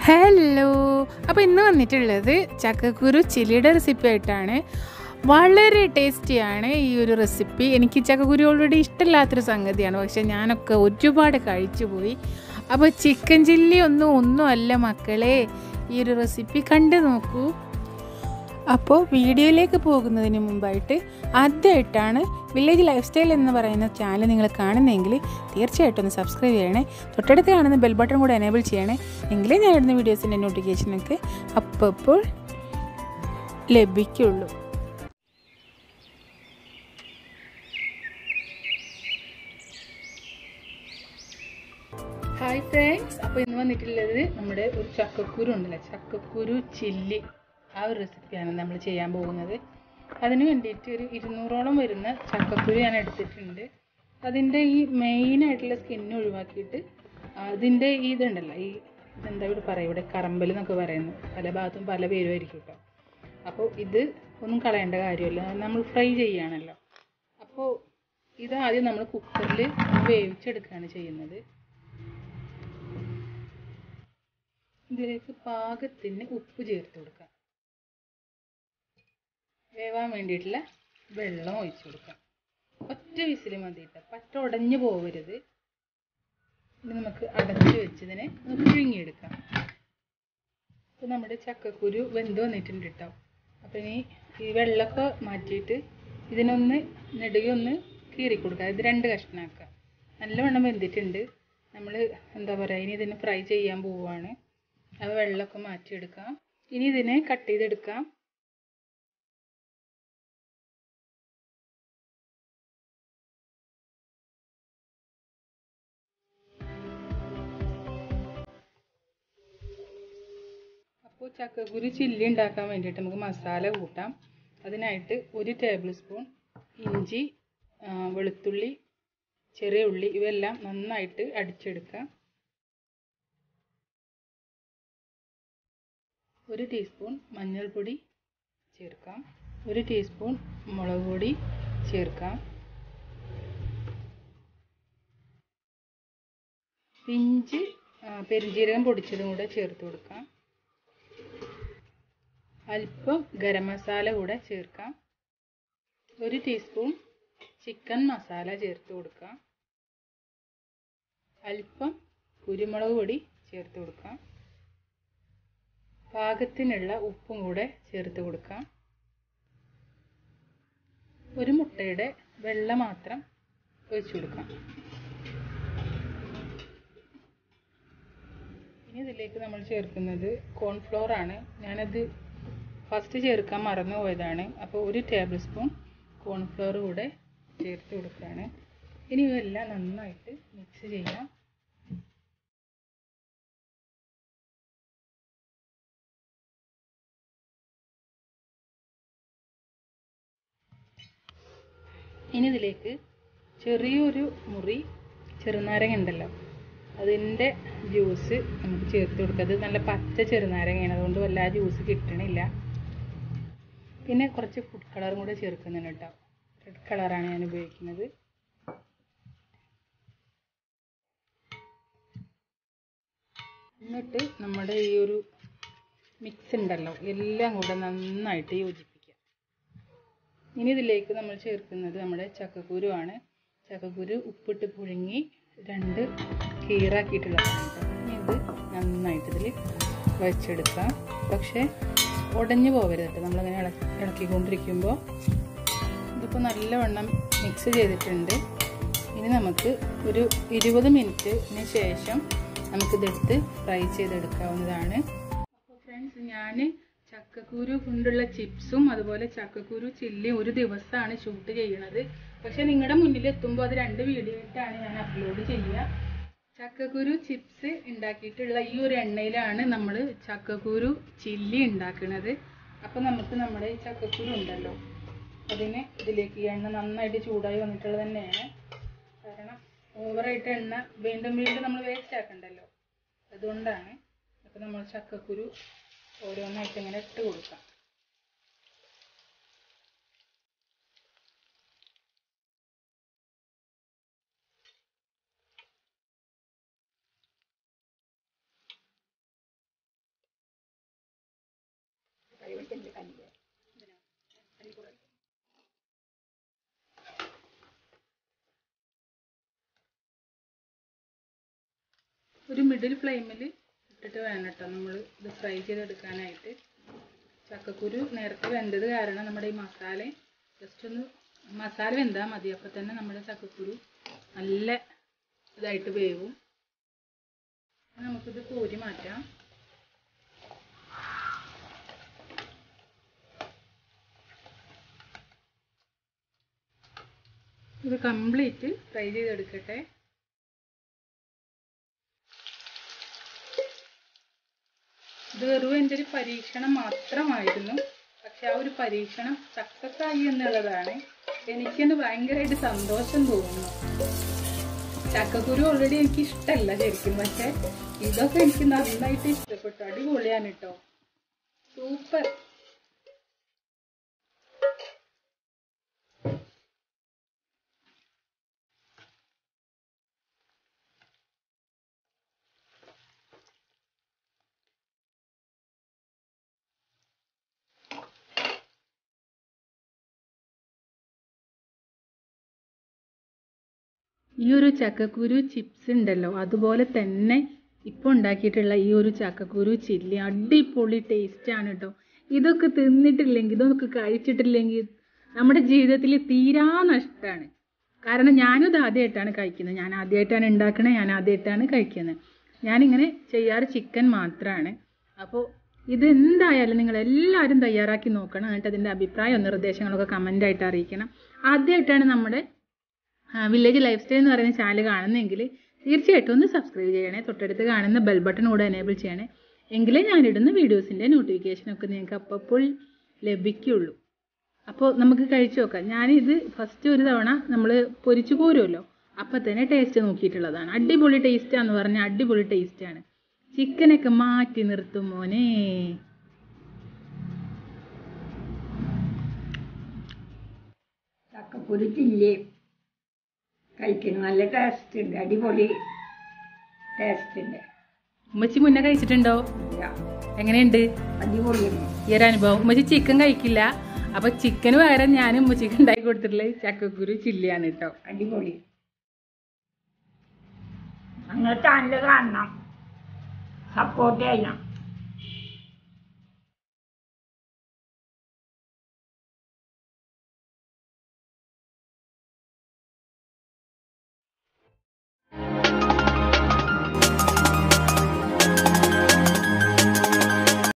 hello അപ്പോൾ ഇന്ന് വന്നിട്ടുള്ളത് ചക്കക്കുരു ചില്ലിയുടെ റെസിപ്പി ആയിട്ടാണ് വളരെ ടേസ്റ്റിയാണ് ഈ ഒരു റെസിപ്പി എനിക്ക് ചക്കക്കുരു ഓൾറെഡി ഇഷ്ടമില്ലാത്തൊരു സംഗതിയാണ് പക്ഷെ ഞാനൊക്കെ ഒരുപാട് കഴിച്ചു പോയി അപ്പോൾ ചിക്കൻ ചില്ലി ഒന്നും ഒന്നുമല്ല മക്കളെ ഈ ഒരു റെസിപ്പി കണ്ടു നോക്കൂ അപ്പോൾ വീഡിയോയിലേക്ക് പോകുന്നതിന് മുമ്പായിട്ട് ആദ്യമായിട്ടാണ് വില്ലേജ് ലൈഫ് സ്റ്റൈൽ എന്ന് പറയുന്ന ചാനൽ നിങ്ങൾ കാണുന്നതെങ്കിൽ തീർച്ചയായിട്ടും ഒന്ന് സബ്സ്ക്രൈബ് ചെയ്യണേ തൊട്ടടുത്ത് കാണുന്ന ബെൽ ബട്ടൺ കൂടെ എനേബിൾ ചെയ്യണേ എങ്കിലേ ഞാൻ ഇടുന്ന വീഡിയോസിൻ്റെ നോട്ടിഫിക്കേഷനൊക്കെ അപ്പോൾ ലഭിക്കുള്ളൂ ഹായ് ഫ്രണ്ട്സ് അപ്പോൾ ഇന്ന് വന്നിട്ടുള്ളത് നമ്മുടെ ഒരു ചക്കക്കുരു ഉണ്ടല്ലോ ചക്കക്കുരു ചില്ലി ആ ഒരു റെസിപ്പിയാണ് നമ്മൾ ചെയ്യാൻ പോകുന്നത് അതിന് വേണ്ടിയിട്ട് ഒരു ഇരുന്നൂറോളം വരുന്ന ചക്കക്കുരു ഞാൻ എടുത്തിട്ടുണ്ട് അതിൻ്റെ ഈ മെയിനായിട്ടുള്ള സ്കിന്ന് ഒഴിവാക്കിയിട്ട് അതിൻ്റെ ഈ ഇതുണ്ടല്ലോ ഈ ഇതെന്താ ഇവിടെ പറയുക ഇവിടെ കറമ്പൽ എന്നൊക്കെ പറയുന്നു പല ഭാഗത്തും പല പേരുമായിരിക്കും കേട്ടോ അപ്പോൾ ഇത് ഒന്നും കളയേണ്ട കാര്യമില്ല നമ്മൾ ഫ്രൈ ചെയ്യുകയാണല്ലോ അപ്പോൾ ഇത് ആദ്യം നമ്മൾ കുക്കറിൽ വേവിച്ചെടുക്കുകയാണ് ചെയ്യുന്നത് ഇതിലേക്ക് പാകത്തിന് ഉപ്പ് ചേർത്ത് കൊടുക്കാം വേവാൻ വേണ്ടിയിട്ടുള്ള വെള്ളം ഒഴിച്ചു കൊടുക്കാം ഒറ്റ വിസിൽ മതിയിട്ട് പറ്റ ഉടഞ്ഞു പോകരുത് ഇനി നമുക്ക് അടച്ചു വെച്ചതിനെ നമുക്ക് പുഴുങ്ങിയെടുക്കാം അപ്പോൾ നമ്മുടെ ചക്കക്കുരു വെന്ത് വന്നിട്ടുണ്ട് കേട്ടോ അപ്പോൾ ഇനി ഈ വെള്ളമൊക്കെ മാറ്റിയിട്ട് ഇതിനൊന്ന് നെടുകയൊന്ന് കീറി കൊടുക്കുക ഇത് രണ്ട് കഷ്ണമാക്കുക നല്ലവണ്ണം വെന്തിട്ടുണ്ട് നമ്മൾ എന്താ പറയുക ഇനി ഇതിന് ഫ്രൈ ചെയ്യാൻ പോവുകയാണ് ആ വെള്ളമൊക്കെ മാറ്റിയെടുക്കാം ഇനി ഇതിനെ കട്ട് ചെയ്തെടുക്കാം അപ്പോൾ ചക്കക്കുരു ചില്ലി ഉണ്ടാക്കാൻ വേണ്ടിയിട്ട് നമുക്ക് മസാല കൂട്ടാം അതിനായിട്ട് ഒരു ടേബിൾ സ്പൂൺ ഇഞ്ചി വെളുത്തുള്ളി ചെറിയ ഉള്ളി ഇവയെല്ലാം നന്നായിട്ട് അടിച്ചെടുക്കാം ഒരു ടീസ്പൂൺ മഞ്ഞൾപ്പൊടി ചേർക്കാം ഒരു ടീസ്പൂൺ മുളക് പൊടി ചേർക്കാം പിഞ്ച് പെരുംജീരകം പൊടിച്ചതും കൂടെ ചേർത്ത് കൊടുക്കാം അല്പം ഗരം മസാല കൂടെ ചേർക്കാം ഒരു ടീസ്പൂൺ ചിക്കൻ മസാല ചേർത്ത് കൊടുക്കാം അല്പം കുരുമുളക് പൊടി ചേർത്ത് കൊടുക്കാം പാകത്തിനുള്ള ഉപ്പും കൂടെ ചേർത്ത് കൊടുക്കാം ഒരു മുട്ടയുടെ വെള്ള മാത്രം ഒഴിച്ചു കൊടുക്കാം ഇനി ഇതിലേക്ക് നമ്മൾ ചേർക്കുന്നത് കോൺഫ്ലോർ ആണ് ഞാനത് ഫസ്റ്റ് ചേർക്കാൻ മറന്നു പോയതാണ് അപ്പോൾ ഒരു ടേബിൾ സ്പൂൺ കോൺഫ്ലോർ കൂടെ ചേർത്ത് കൊടുക്കുകയാണ് ഇനി ഇതെല്ലാം നന്നായിട്ട് മിക്സ് ചെയ്യാം ഇനി ഇതിലേക്ക് ചെറിയൊരു മുറി ചെറുനാരങ്ങ ഉണ്ടല്ലോ അതിൻ്റെ ജ്യൂസ് നമുക്ക് ചേർത്ത് കൊടുക്കുക അത് നല്ല പച്ച ചെറുനാരങ്ങയാണ് അതുകൊണ്ട് വല്ല ജ്യൂസ് കിട്ടണില്ല പിന്നെ കുറച്ച് ഫുഡ് കളറും കൂടെ ചേർക്കുന്നുണ്ട് കേട്ടോ റെഡ് കളറാണ് ഞാൻ ഉപയോഗിക്കുന്നത് എന്നിട്ട് നമ്മുടെ ഈ ഒരു മിക്സ് ഉണ്ടല്ലോ എല്ലാം കൂടെ നന്നായിട്ട് യോജിപ്പിക്കുക ഇനി ഇതിലേക്ക് നമ്മൾ ചേർക്കുന്നത് നമ്മുടെ ചക്കക്കുരു ആണ് ചക്കക്കുരു ഉപ്പിട്ട് പുഴുങ്ങി രണ്ട് കീറാക്കിയിട്ടുള്ളതാണ് ഇനി ഇത് നന്നായിട്ട് ഇതിൽ വച്ചെടുക്കാം പക്ഷേ ഉടഞ്ഞു പോകരുത് കേട്ടോ നമ്മളിങ്ങനെ ഇളക്കി ഇളക്കിക്കൊണ്ടിരിക്കുമ്പോൾ ഇതിപ്പോൾ നല്ലവണ്ണം മിക്സ് ചെയ്തിട്ടുണ്ട് ഇനി നമുക്ക് ഒരു ഇരുപത് മിനിറ്റിന് ശേഷം നമുക്കിതെടുത്ത് ഫ്രൈ ചെയ്തെടുക്കാവുന്നതാണ് അപ്പോൾ ഫ്രണ്ട്സ് ഞാൻ ചക്കക്കുരു കൊണ്ടുള്ള ചിപ്സും അതുപോലെ ചക്കക്കുരു ചില്ലിയും ഒരു ദിവസമാണ് ഷൂട്ട് ചെയ്യണത് പക്ഷെ നിങ്ങളുടെ മുന്നിൽ എത്തുമ്പോൾ അത് രണ്ട് വീഡിയോ ആയിട്ടാണ് ഞാൻ അപ്ലോഡ് ചെയ്യുക ചക്കക്കുരു ചിപ്സ് ഉണ്ടാക്കിയിട്ടുള്ള ഈ ഒരു എണ്ണയിലാണ് നമ്മൾ ചക്കക്കുരു ചില്ലി ഉണ്ടാക്കുന്നത് അപ്പോൾ നമുക്ക് നമ്മുടെ ഈ ചക്കക്കുരു ഉണ്ടല്ലോ അതിന് ഇതിലേക്ക് ഈ എണ്ണ നന്നായിട്ട് ചൂടായി വന്നിട്ടുള്ളത് തന്നെയാണ് കാരണം ഓവറായിട്ട് എണ്ണ വീണ്ടും വീണ്ടും നമ്മൾ വേസ്റ്റ് ആക്കണ്ടല്ലോ അതുകൊണ്ടാണ് അപ്പോൾ നമ്മൾ ചക്കക്കുരു ഓരോന്നായിട്ട് ഇങ്ങനെ ഇട്ട് കൊടുക്കാം ഒരു മിഡിൽ ഫ്ലെയിമിൽ ഇട്ടിട്ട് വേണം കേട്ടോ നമ്മൾ ഇത് ഫ്രൈ ചെയ്തെടുക്കാനായിട്ട് ചക്കക്കുരു നേരത്തെ വെന്തത് കാരണം നമ്മുടെ ഈ മസാല ജസ്റ്റ് ഒന്ന് മസാല വെന്താൽ മതി അപ്പോൾ തന്നെ നമ്മുടെ ചക്കക്കുരു നല്ല ഇതായിട്ട് വേവും നമുക്കിത് കോരി മാറ്റാം ഇത് കംപ്ലീറ്റ് ഫ്രൈ ചെയ്തെടുക്കട്ടെ ഇത് വെറും എൻ്റെ ഒരു പരീക്ഷണം മാത്രമായിരുന്നു പക്ഷെ ആ ഒരു പരീക്ഷണം സക്സസ് ആയി എന്നുള്ളതാണ് എനിക്ക് തന്നെ ഭയങ്കരമായിട്ട് സന്തോഷം തോന്നുന്നു ചക്കക്കുരു ഓൾറെഡി എനിക്ക് ഇഷ്ടമല്ല ശരിക്കും പക്ഷെ ഇതൊക്കെ എനിക്ക് നന്നായിട്ട് ഇഷ്ടപ്പെട്ടു അടിപൊളിയാണ് കേട്ടോ സൂപ്പർ ഈ ഒരു ചക്കക്കുരു ചിപ്സ് ഉണ്ടല്ലോ അതുപോലെ തന്നെ ഇപ്പോൾ ഉണ്ടാക്കിയിട്ടുള്ള ഈ ഒരു ചക്കക്കുരു ചില്ലി അടിപൊളി ടേസ്റ്റാണ് കേട്ടോ ഇതൊക്കെ തിന്നിട്ടില്ലെങ്കിൽ ഇതൊക്കെ കഴിച്ചിട്ടില്ലെങ്കിൽ നമ്മുടെ ജീവിതത്തിൽ തീരാ നഷ്ടമാണ് കാരണം ഞാനും ഇത് ആദ്യമായിട്ടാണ് കഴിക്കുന്നത് ഞാൻ ആദ്യമായിട്ടാണ് ഉണ്ടാക്കണത് ഞാൻ ആദ്യമായിട്ടാണ് കഴിക്കുന്നത് ഞാനിങ്ങനെ ചെയ്യാറ് ചിക്കൻ മാത്രമാണ് അപ്പോൾ ഇത് എന്തായാലും നിങ്ങൾ എല്ലാവരും തയ്യാറാക്കി നോക്കണം എന്നിട്ട് അതിൻ്റെ അഭിപ്രായം നിർദ്ദേശങ്ങളൊക്കെ കമൻ്റായിട്ട് അറിയിക്കണം ആദ്യമായിട്ടാണ് നമ്മുടെ വില്ലേജ് ലൈഫ് സ്റ്റൈൽ എന്ന് പറയുന്ന ചാനൽ കാണുന്നെങ്കിൽ തീർച്ചയായിട്ടും ഒന്ന് സബ്സ്ക്രൈബ് ചെയ്യണേ തൊട്ടടുത്ത് കാണുന്ന ബെൽ ബട്ടൺ കൂടെ എനേബിൾ ചെയ്യണേ എങ്കിലേ ഞാനിടുന്ന വീഡിയോസിൻ്റെ നോട്ടിഫിക്കേഷനൊക്കെ നിങ്ങൾക്ക് അപ്പോൾ ലഭിക്കുള്ളൂ അപ്പോൾ നമുക്ക് കഴിച്ചു നോക്കാം ഞാനിത് ഫസ്റ്റ് ഒരു തവണ നമ്മൾ പൊരിച്ചു പോരുമല്ലോ അപ്പം തന്നെ ടേസ്റ്റ് നോക്കിയിട്ടുള്ളതാണ് അടിപൊളി ടേസ്റ്റാന്ന് പറഞ്ഞാൽ അടിപൊളി ടേസ്റ്റാണ് ചിക്കനൊക്കെ മാറ്റി നിർത്തും മോനെ ചക്കപ്പൊരി ചില്ലി കഴിക്കുന്നു നല്ല ടേസ്റ്റ് ഉണ്ട് അടിപൊളി ടേസ്റ്റ് ഉണ്ട് ഉമ്മച്ചി മുന്നേ കഴിച്ചിട്ടുണ്ടോ ഇല്ല, എങ്ങനെയുണ്ട് അടിപൊളിയാണ് ഈ ഒരു അനുഭവം ഉമ്മച്ചി ചിക്കൻ കഴിക്കില്ല അപ്പൊ ചിക്കന് പകരം ഞാൻ ഉമ്മച്ചിക്ക് ഉണ്ടാക്കി കൊടുത്തിട്ടുള്ളത് ചക്കക്കുരു ചില്ലിയാണ് കേട്ടോ അടിപൊളി ഞങ്ങൾ ചാനൽ കാണണം സപ്പോർട്ട് ചെയ്യണം